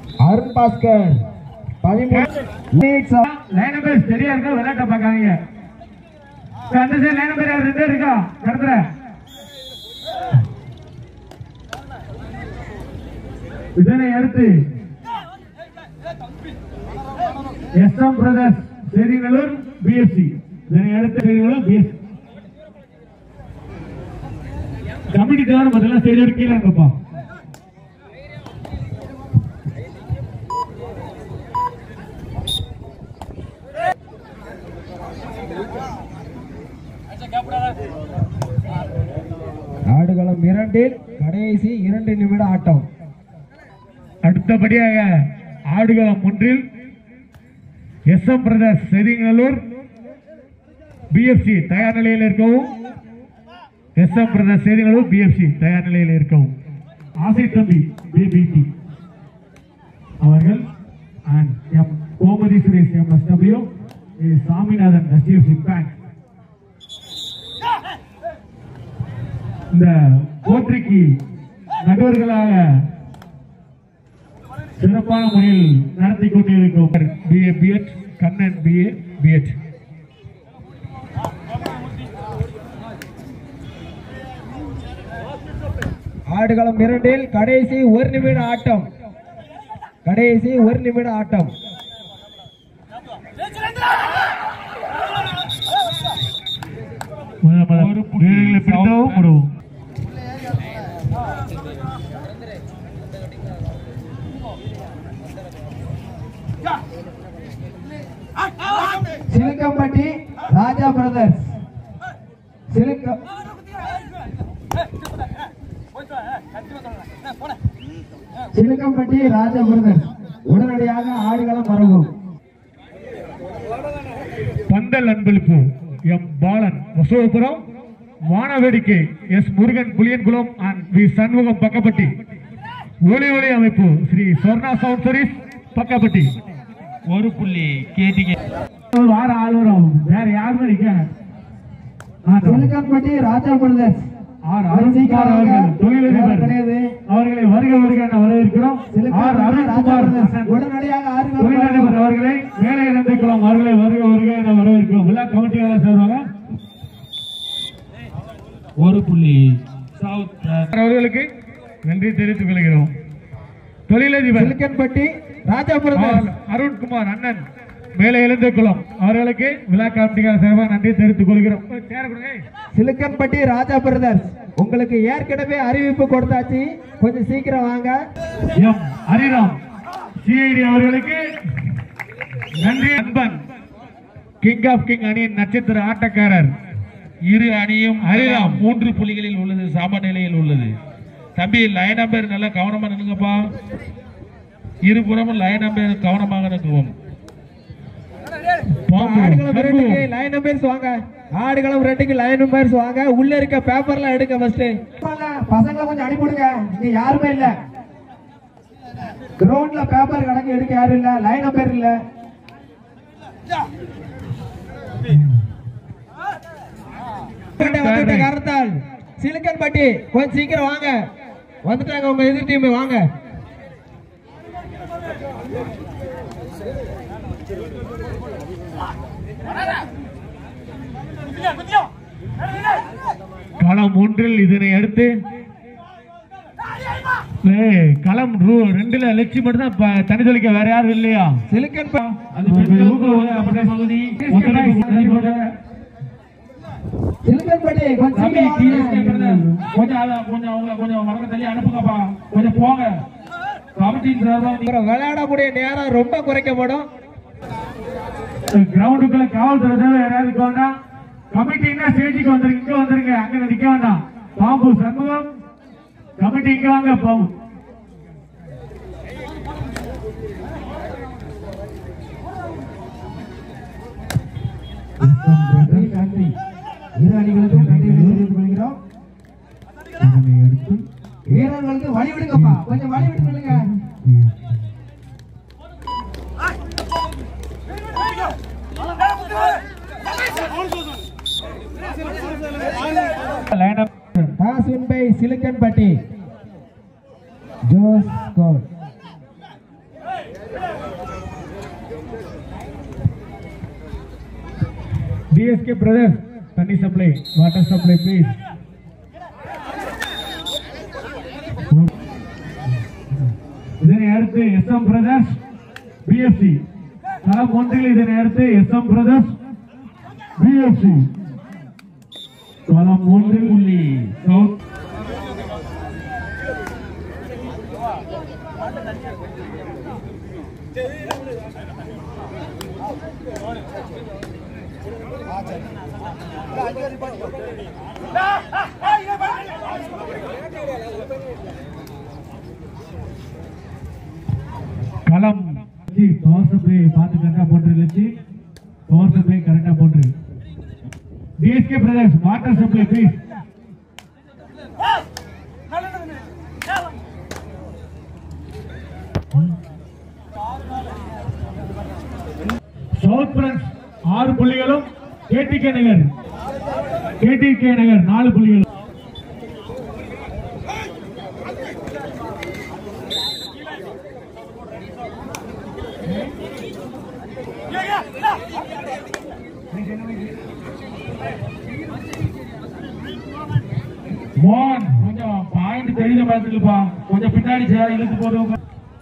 அருண் பாஸ்கர் பதிமூணு line number சரியா இருக்கா விளையாட்ட பார்க்காதீங்க அந்த சைடு லைன் நம்பர் ரெண்டு பேர் இருக்கா கடத்துற இதனை அடுத்து S M brothers Cherinallur BSC இதனை அடுத்து சேரிநல்லூர் பிஎஸ்சி கமிட்டி தான் முதல்ல ஸ்டேஜோட கீழே இருங்கப்பா ஆடுகளம் இரண்டில் கடைசி இரண்டு நிமிட ஆட்டம் அடுத்தபடியாக ஆடுகளம் ஒன்றில் S M brothers Sethingalur BFC தயார் நிலையில் இருக்கவும் S M brothers Sethingalur BFC தயார் நிலையில் இருக்கவும் ஆசை தம்பி பிபிடி அவர்கள் and M Gomathi Suresh M S W Saminathan STFC bank இந்த போட்டிக்கு நடுவர்களாக சிறப்பான முறையில் நடத்தி கொண்டிருக்கும் BA B Ed Kannan BA B Ed ஆடுகளம் இரண்டில் கடைசி ஒரு நிமிட ஆட்டம் கடைசி ஒரு நிமிட ஆட்டம் வீரர்களை பிடித்தவும் விடவும் சிலுக்கம்பட்டி ராஜா பிரதர்ஸ் சிலுக்க சிலுக்கம்பட்டி ராஜா பிரதர்ஸ் உடனடியாக ஆடுகளம் வரவும் பந்தல் அன்பளிப்பு எம் பாலன் வசோபுரம் வானவேடிக்கை S Murugan Puliyankulam and V Shanmugam Pakkappatti ஒளி ஒளி அமைப்பு ஸ்ரீ சொர்ணா சவுண்ட் சர்வீஸ் பக்கப்பட்டி ஒரு புள்ளி கேட்டீங்க வார ஆளுநரும் வேற யாருமே இருக்க சிலுக்கம்பட்டி ராஜா பிரதர்ஸ் ஆர் அருண்குமார் அவர்கள் தொழிலதிபர் கிடையாது அவர்களை வருக வருக என வரவேற்கிறோம் ஆர் சிலுக்கம்பட்டி ராஜா அருண்குமார் பிரதர்ஸ் உடனடியாக ஆடுகளம் தொழிலதிபர் வரவும். அவர்களை மேலே இணைந்துக்கிறோம் அவர்களை வருக வருக என வரவேற்கிறோம் விழா கமிட்டியாளர் சேர்வாங்க ஒரு புள்ளி சவுத் அவர்களுக்கு நன்றி தெரிவித்துக் கொள்கிறோம் தொழிலதிபர் சிலுக்கன்பட்டி ராஜா பிரதர்ஸ் ஆர் அருண்குமார் அண்ணன் மேலே எழுந்து குளம் அவர்களுக்கு விழா கமிட்டியாளர் சார்பாக நன்றி தெரிவித்துக் கொள்கிறோம் சேர கொடுங்க. சிலுக்கன்பட்டி ராஜா பிரதர்ஸ் உங்களுக்கு ஏற்கனவே அறிவிப்பு கொடுத்தாச்சு கொஞ்சம் சீக்கிரம் வாங்க எம் ஹரிராம் சிஐடி அவர்களுக்கு நன்றி அன்பன் கிங் ஆஃப் கிங் அணியின் நட்சத்திர ஆட்டக்காரர் இரு அணியும் ஹரிராம். மூன்று புள்ளிகளில் உள்ளது சம நிலையில் உள்ளது தம்பி லைன் நம்பர் நல்லா கவனமா நில்லுங்கப்பா இருபுறமும் லைன் நம்பர் கவனமாக நிற்கவும் பாம்பு, ஆடுகளம் சண்முகம். ரெண்டுக்கு லைன் நம்பர்ஸ் வாங்க ஆடுகளம் ரெண்டுக்கு லைன் நம்பர்ஸ் வாங்க உள்ள இருக்க பேப்பர்லாம் எடுங்க ஃபர்ஸ்ட் பசங்களை கொஞ்சம் அனுப்பிடுங்க இங்க யாருமே இல்ல கிரவுண்ட்ல பேப்பர் கணக்கு எடுக்க யாரும் இல்ல லைன் நம்பர் இல்ல வந்துட்ட காரணத்தால் சிலுக்கன்பட்டி கொஞ்சம் சீக்கிரம் வாங்க வந்துட்டாங்க உங்க எதிர் டீம் வாங்க களம் ஒன்றில் இதனை அடுத்து ஏய், களம் ரூ- ரெண்டுல லட்சி மட்டும் தான் ப- தனி தொழிக்க வேற யாரும் இல்லையா சிலுக்கன் அது பகுதி சிலுக்கன்பட்டி கொஞ்சம் தம்பி சீக்கிரம் TSK வாங்க. பிரதர், கொஞ்சம் அத- கொஞ்சம் அவங்க கொஞ்சம் வடக்க தள்ளி அனுப்புங்கப்பா கொஞ்சம் போங்க கமிட்டியின் சார்பா நீங்க அப்புறம் விளையாடக்கூடிய நேரம் ரொம்ப குறைக்கப்படும் கிரவுண்டுக்குள்ள காவல்துறை தேவை யாராவது இருக்க வேண்டாம் கமிட்டின்னா ஸ்டேஜுக்கு வந்துருங்க இங்க வந்துருங்க அங்க நிக்க வேண்டாம் பாம்பு சண்முகம் கமிட்டி இங்க வாங்க பாம்பு நன்றி நன்றி இரு அணிகளுக்கும் நன்றி தெரிவித்துக் கொள்கிறோம் இதனை அடுத்து வீரர்களுக்கு வழி விடுங்கப்பா கொஞ்சம் வழி விட்டு விடுங்க line up toss win by Silikkanpatti ஜோஸ் கோல் டிஎஸ்கே பிரதர்ஸ் தண்ணி சப்ளை வாட்டர் சப்ளை ப்ளீஸ் இதனை அடுத்து எஸ் எம் பிரதர்ஸ் பிஎஃப்சி களம் ஒன்றில் இதனை அடுத்து எஸ் எம் பிரதர்ஸ் பிஎஃப்சி களம் ஒன்றில் புள்ளி சவுத் களம் பவர் சப்ளை பார்த்து கரெக்டா போட்டு வச்சு பவர் சப்ளை கரெக்டா போட்டு TSK brothers water supply please south France ஆறு புள்ளிகளும் கேடிகே நகர் கேடிகே நகர் நாலு புள்ளிகளும் மோகன் கொஞ்சம் பாயிண்ட் தெரியல பார்த்துக்கப்பா கொஞ்சம் பின்னாடி சேர இழுத்து போடுவோம்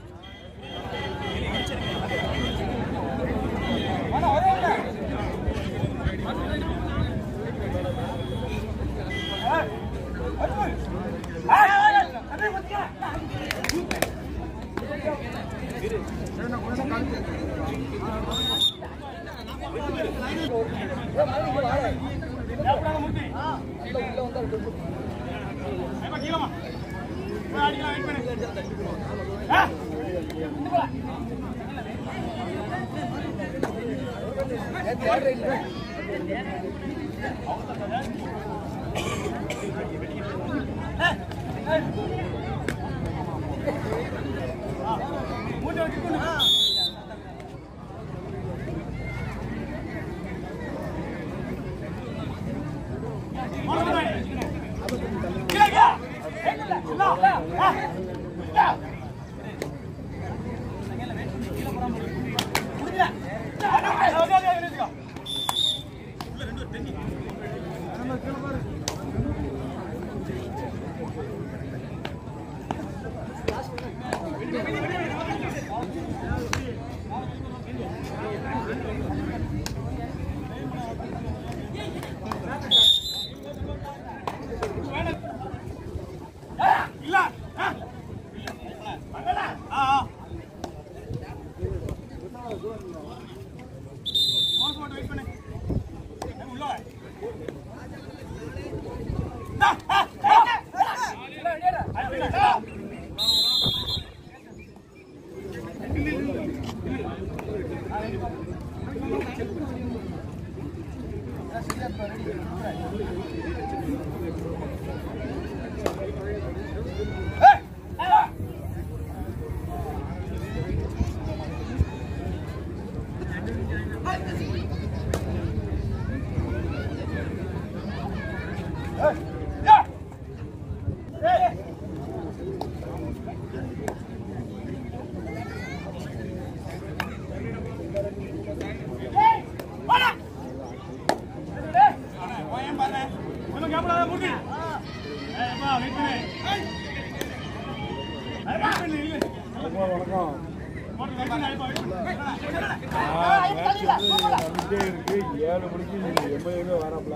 வந்துட்டே இருக்கு ஏழு மணிக்கு எண்பது வரப்பல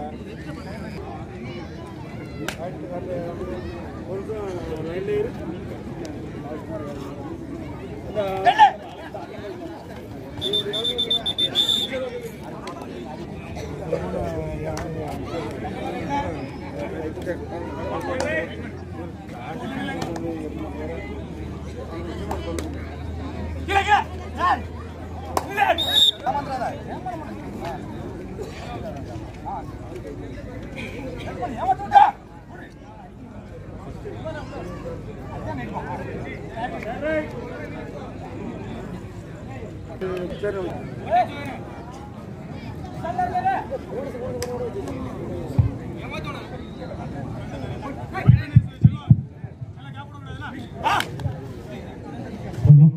சொல்லும்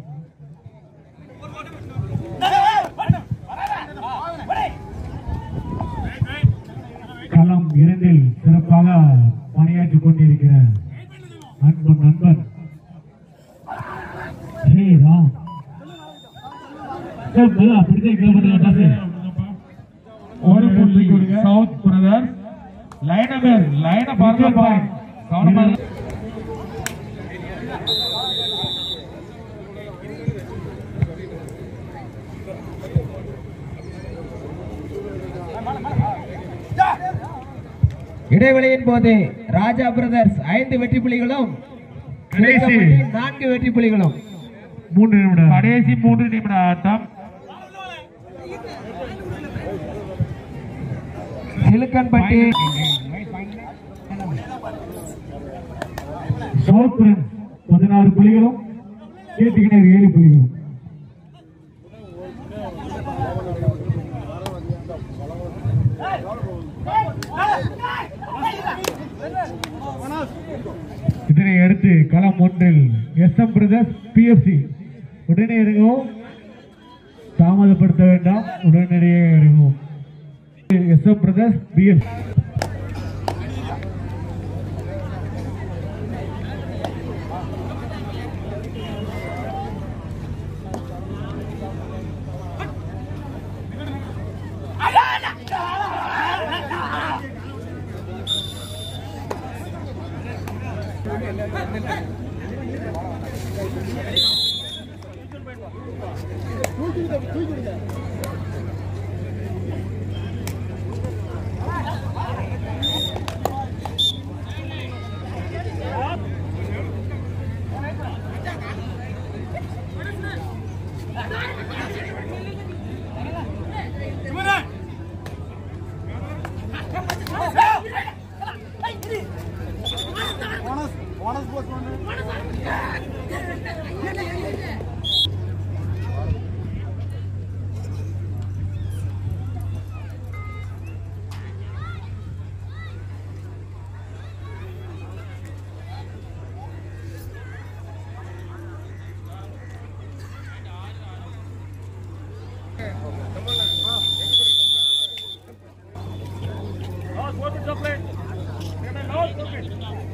ஏறா அப்படிதான் கிலோமீட்டர் ஒரு புள்ளி சவுத் பிரதர் லைன பேர் லைன பார்க்கப்பா கவனமா இரு. இடைவெளியின் போது ராஜா பிரதர்ஸ் ஐந்து வெற்றி புலிகளும் கடைசி. கிழக்கம்பட்டி நான்கு வெற்றி புலிகளும் மூன்று நிமிடம் கடைசி மூன்று நிமிட ஆட்டம் சிலுக்கன்பட்டி சவுத் பிரின்ஸ் பதினாறு புள்ளிகளும் கேட்டுக்கிணர் ஏழு புள்ளிகளும் இதனை அடுத்து களம் ஒன்றில் எஸ் எம் பிரதர்ஸ் பிஎஃப்சி உடனே இறங்கவும் தாமதப்படுத்த வேண்டாம் உடனடியாக இறங்கவும் S M brothers BFC Last one, chocolate. Last one.